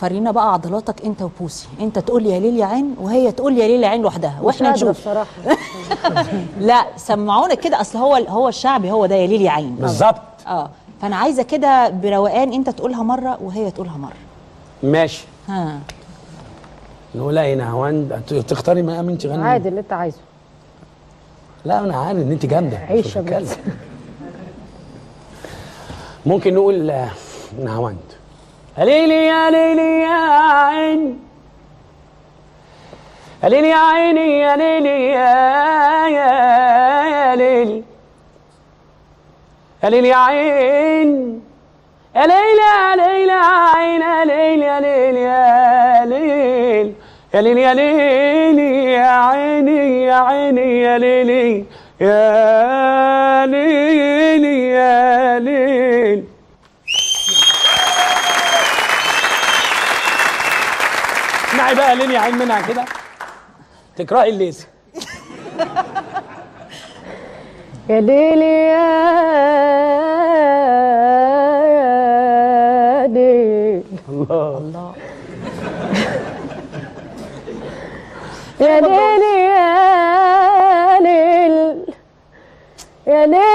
فرينا بقى عضلاتك انت وبوسي انت تقول يا ليل يا عين وهي تقول يا ليل يا عين لوحدها واحنا مش قادرة نشوف بصراحه لا سمعونا كده اصل هو هو الشعبي هو ده يا ليل يا عين بالظبط اه فانا عايزه كده بروقان انت تقولها مره وهي تقولها مره ماشي ها نقول ايه نهاوند تختاري مقام انت غني عادي اللي انت عايزه لا انا عارف ان انت جامده عيش مش يا بتكلم. بنت. ممكن نقول آه، نهاوند يا ليلي يا ليلي يا عين يا ليلي يا عيني يا ليلي يا يا يا ليلي يا ليلي يا عين يا ليلى يا ليلى عين يا ليلى يا ليلى يا ليل يا ليل يا ليل يا عيني يا عيني يا ليلي يا ليل يا ليل اسمعي بقى ليل يا عين منها كده تكرهي الليسي يا ليلي يا ليل الله يا ليلي يا ليل يا ليل